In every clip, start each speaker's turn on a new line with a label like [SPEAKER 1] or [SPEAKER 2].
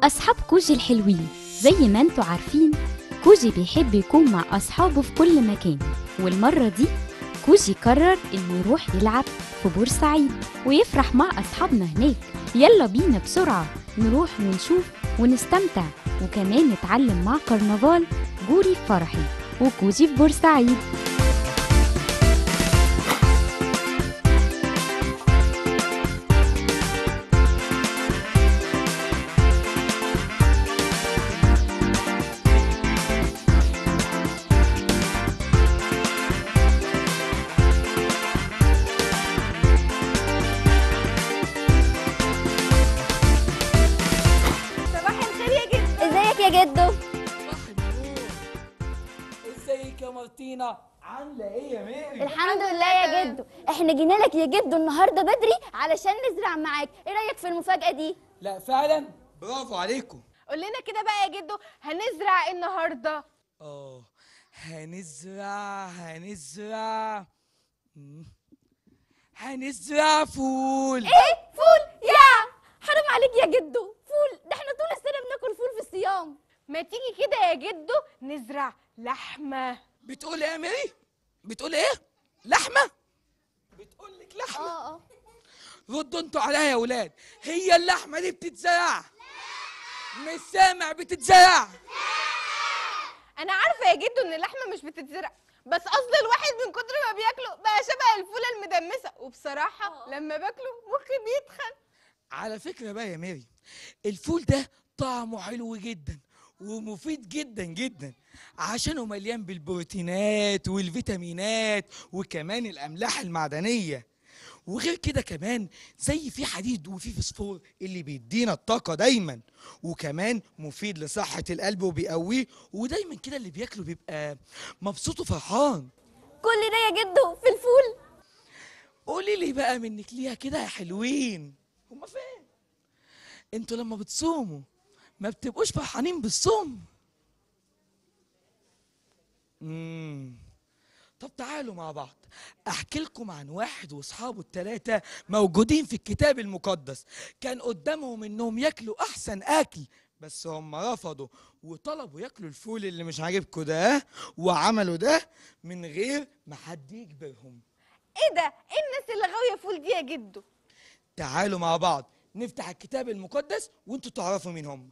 [SPEAKER 1] أصحاب كوجي الحلوين زي ما انتوا عارفين كوجي بيحب يكون مع أصحابه في كل مكان والمرة دي كوجي قرر إنه يروح يلعب في بورسعيد ويفرح مع أصحابنا هناك يلا بينا بسرعة نروح ونشوف ونستمتع وكمان نتعلم مع كرنفال جوري فرحي وكوجي في بورسعيد
[SPEAKER 2] صباح الخير يا جدو
[SPEAKER 3] ازيك يا جدو
[SPEAKER 4] صباح النور ازيك يا مارتينا عامله ايه يا ميري
[SPEAKER 3] الحمد لله يا جدو احنا جينا لك يا جدو النهارده بدري علشان نزرع معاك ايه رايك في المفاجاه دي
[SPEAKER 4] لا فعلا برافو عليكم
[SPEAKER 2] قول لنا كده بقى يا جدو هنزرع ايه النهارده
[SPEAKER 4] اه هنزرع هنزرع مم. هنزرع فول
[SPEAKER 3] ايه فول يا حرام عليك يا جدو فول ده احنا طول السنه بناكل فول في الصيام
[SPEAKER 2] ما تيجي كده يا جدو نزرع لحمه
[SPEAKER 4] بتقول ايه يا ميري بتقول ايه لحمه بتقول لك لحمه
[SPEAKER 3] اه اه
[SPEAKER 4] ردوا انتوا عليها يا ولاد هي اللحمه دي بتتزرع مش سامع بتتزرع
[SPEAKER 2] انا عارفه يا جدو ان اللحمه مش بتتزرع بس اصل الواحد من كتر ما بياكله بقى شبه الفوله المدمسه وبصراحه لما باكله مخي بيتخن
[SPEAKER 4] على فكرة بقى يا ميري الفول ده طعمه حلو جدا ومفيد جدا جدا عشانه مليان بالبروتينات والفيتامينات وكمان الأملاح المعدنية وغير كده كمان زي في حديد وفي فسفور اللي بيدينا الطاقة دايما وكمان مفيد لصحة القلب وبيقويه ودايما كده اللي بياكله بيبقى مبسوط وفرحان
[SPEAKER 3] كل ده يا جدو في الفول
[SPEAKER 4] قولي لي بقى منك ليها كده يا حلوين هما فين انتوا لما بتصوموا ما بتبقوش فرحانين بالصوم امم طب تعالوا مع بعض احكي لكم عن واحد واصحابه الثلاثه موجودين في الكتاب المقدس كان قدامهم انهم ياكلوا احسن اكل بس هم رفضوا وطلبوا ياكلوا الفول اللي مش عاجبكم ده وعملوا ده من غير ما حد يجبرهم
[SPEAKER 2] ايه ده ايه الناس اللي غاويه فول دي يا جدو
[SPEAKER 4] تعالوا مع بعض نفتح الكتاب المقدس وانتوا تعرفوا مين هم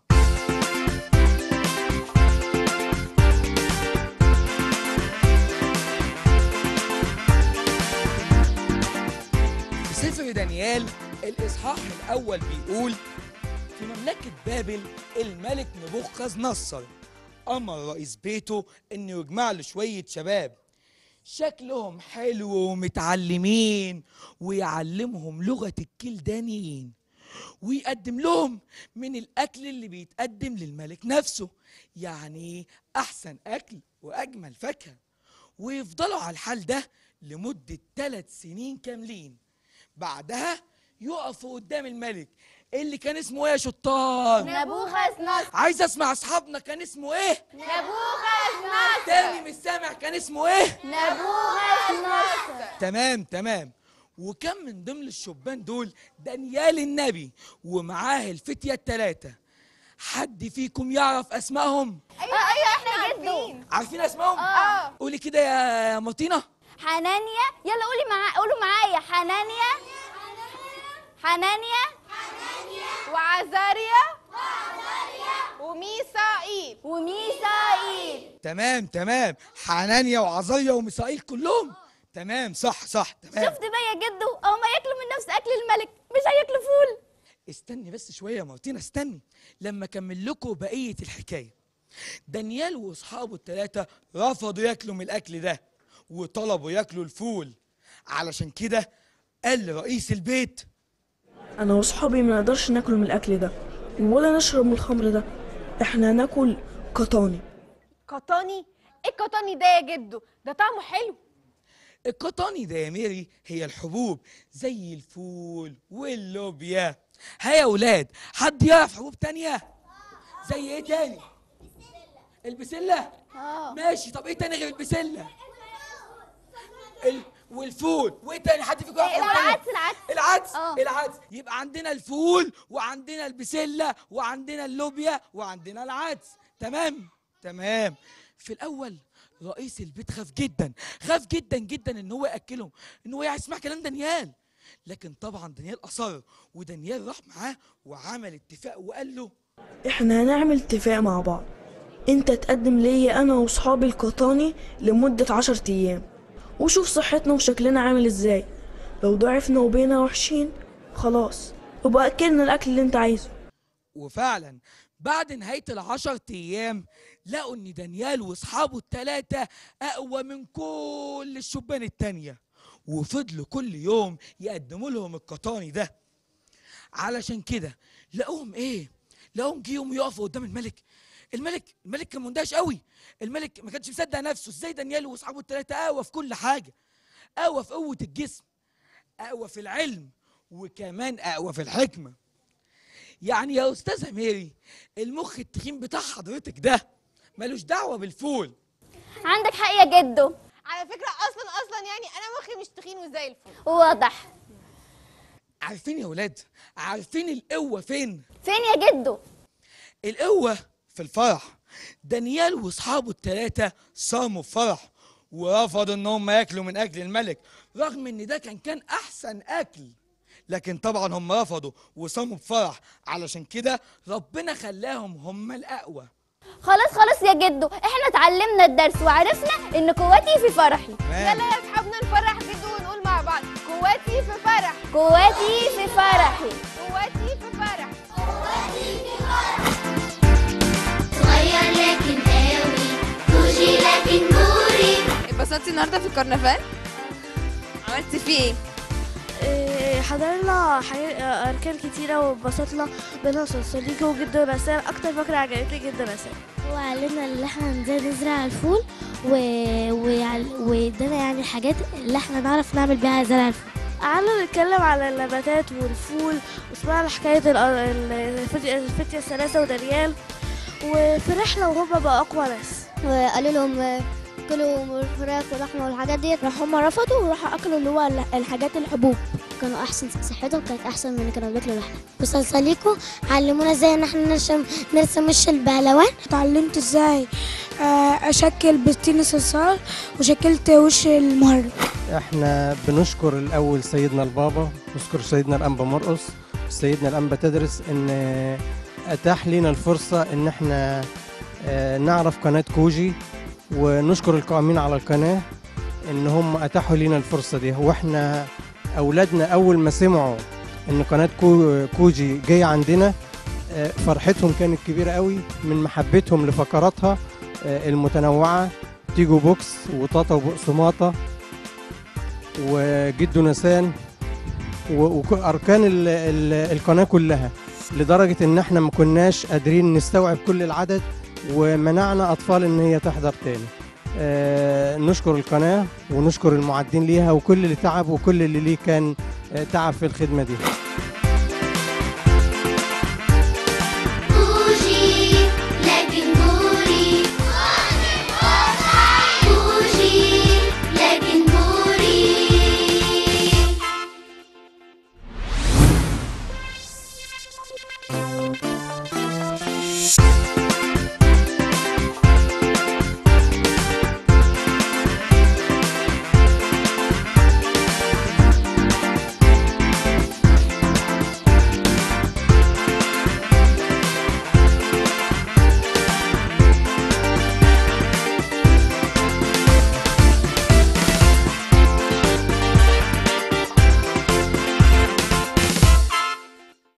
[SPEAKER 4] في سفر دانيال الإصحاح الأول بيقول في مملكة بابل الملك نبوخذ نصر أمر رئيس بيته إنه يجمع له شوية شباب شكلهم حلو ومتعلمين ويعلمهم لغة الكلدانيين ويقدم لهم من الأكل اللي بيتقدم للملك نفسه يعني أحسن أكل وأجمل فاكهة ويفضلوا على الحال ده لمدة ثلاث سنين كاملين بعدها يقفوا قدام الملك اللي كان اسمه ايه يا شطار
[SPEAKER 3] نبوخذ نصر
[SPEAKER 4] عايز اسمع اصحابنا كان اسمه ايه
[SPEAKER 3] نبوخذ نصر
[SPEAKER 4] تاني مش سامع كان اسمه ايه
[SPEAKER 3] نبوخذ نصر
[SPEAKER 4] تمام تمام وكان من ضمن الشبان دول دانيال النبي ومعاه الفتية التلاتة حد فيكم يعرف اسمائهم
[SPEAKER 3] ايوه ايوه احنا جدو
[SPEAKER 4] عارفين اسمائهم
[SPEAKER 2] اه
[SPEAKER 4] قولي كده يا مطينة
[SPEAKER 3] حنانيا يلا قولي معايا قولوا معايا حنانيا حنانيا
[SPEAKER 2] وعزاريا وميسائيل
[SPEAKER 3] وميسائيل
[SPEAKER 4] تمام تمام حنانيا وعزريا وميسائيل كلهم تمام صح صح تمام
[SPEAKER 3] شفت بقى يا جدو هما ياكلوا من نفس اكل الملك مش هياكلوا فول
[SPEAKER 4] استني بس شوية يا مارتينا استني لما اكمل لكم بقية الحكاية دانيال واصحابه التلاتة رفضوا ياكلوا من الاكل ده وطلبوا ياكلوا الفول علشان كده قال لرئيس البيت
[SPEAKER 5] انا واصحابي ما نقدرش ناكل من الاكل ده ولا نشرب من الخمر ده احنا ناكل قطاني
[SPEAKER 2] قطاني ايه القطاني ده يا جدو ده طعمه حلو
[SPEAKER 4] القطاني ده يا ميري هي الحبوب زي الفول واللوبيا ها يا ولاد حد يعرف حبوب تانية زي ايه تاني البسلة
[SPEAKER 3] اه
[SPEAKER 4] ماشي طب ايه تاني غير البسلة ال... والفول وايه تاني حد فيكم يعرف
[SPEAKER 3] إيه،
[SPEAKER 4] حاجة؟
[SPEAKER 3] العدس العدس
[SPEAKER 4] العدس
[SPEAKER 3] آه.
[SPEAKER 4] العدس يبقى عندنا الفول وعندنا البسله وعندنا اللوبيا وعندنا العدس تمام تمام في الاول رئيس البيت خاف جدا خاف جدا جدا ان هو ياكلهم ان هو يسمع كلام دانيال لكن طبعا دانيال اصر ودانيال راح معاه وعمل اتفاق وقال له
[SPEAKER 5] احنا هنعمل اتفاق مع بعض انت تقدم ليا انا واصحابي القطاني لمدة عشر ايام وشوف صحتنا وشكلنا عامل ازاي لو ضعفنا وبقينا وحشين خلاص يبقى اكلنا الاكل اللي انت عايزه
[SPEAKER 4] وفعلا بعد نهاية العشر أيام لقوا إن دانيال وأصحابه التلاتة أقوى من كل الشبان التانية وفضلوا كل يوم يقدموا لهم القطاني ده علشان كده لقوهم إيه؟ لقوهم جه يوم يقفوا قدام الملك الملك الملك كان مندهش قوي الملك ما كانش مصدق نفسه ازاي دانيال واصحابه التلاتة اقوى في كل حاجه اقوى في قوه الجسم اقوى في العلم وكمان اقوى في الحكمه يعني يا استاذه ميري المخ التخين بتاع حضرتك ده ملوش دعوه بالفول
[SPEAKER 3] عندك حق يا جدو
[SPEAKER 2] على فكره اصلا اصلا يعني انا مخي مش تخين وزي الفل
[SPEAKER 3] واضح
[SPEAKER 4] عارفين يا ولاد عارفين القوه فين
[SPEAKER 3] فين يا جدو
[SPEAKER 4] القوه في الفرح دانيال واصحابه التلاتة صاموا فرح ورفضوا ان هم ياكلوا من اكل الملك رغم ان ده كان كان احسن اكل لكن طبعا هم رفضوا وصاموا بفرح علشان كده ربنا خلاهم هم الاقوى
[SPEAKER 3] خلاص خلاص يا جدو احنا اتعلمنا الدرس وعرفنا ان قوتي في فرحي
[SPEAKER 2] يلا يا اصحابنا نفرح جدو ونقول مع بعض قوتي في فرح
[SPEAKER 3] قوتي في فرحي
[SPEAKER 2] قوتي في فرح
[SPEAKER 6] صغير لكن قوي كوجي لكن نوري
[SPEAKER 2] اتبسطتي النهارده في الكرنفال عملتي فيه ايه
[SPEAKER 7] حضرنا حاجات أركان كتيرة واتبسطنا منها صلصاليكي وجدا رسائل أكتر فكرة عجبتني جدا رسائل
[SPEAKER 8] هو علمنا ان احنا ازاي نزرع الفول و... ويعل- وادانا يعني الحاجات اللي احنا نعرف نعمل بيها زرع الفول
[SPEAKER 7] قعدنا نتكلم على النباتات والفول وسمعنا حكاية ال- ال- الفتية الفتية الثلاثة ودانيال وفرحنا وهم بقوا أقوى ناس
[SPEAKER 8] وقالوا لهم كلوا الفراخ واللحمه والحاجات دي راحوا هم رفضوا وراحوا اكلوا اللي هو الحاجات الحبوب كانوا احسن صحتهم كانت احسن من اللي كانوا بياكلوا لحمه وصلصاليكو علمونا ازاي ان احنا نرسم نرسم وش البهلوان
[SPEAKER 7] اتعلمت ازاي اشكل بستين صلصال وشكلت وش المهرج
[SPEAKER 9] احنا بنشكر الاول سيدنا البابا نشكر سيدنا الانبا مرقص سيدنا الانبا تدرس ان اتاح لنا الفرصه ان احنا آه، نعرف قناه كوجي ونشكر القائمين على القناه ان هم اتاحوا لنا الفرصه دي واحنا اولادنا اول ما سمعوا ان قناه كو- كوجي جايه عندنا آه، فرحتهم كانت كبيره قوي من محبتهم لفقراتها آه، المتنوعه تيجو بوكس وطاطا وبقسماطه وجدو نسان و- واركان ال- ال- القناه كلها لدرجه ان احنا ما كناش قادرين نستوعب كل العدد ومنعنا اطفال ان هي تحضر تاني آه نشكر القناه ونشكر المعدين ليها وكل اللي تعب وكل اللي ليه كان آه تعب في الخدمه دي
[SPEAKER 6] كوجي لكن نوري كوجي لكن نوري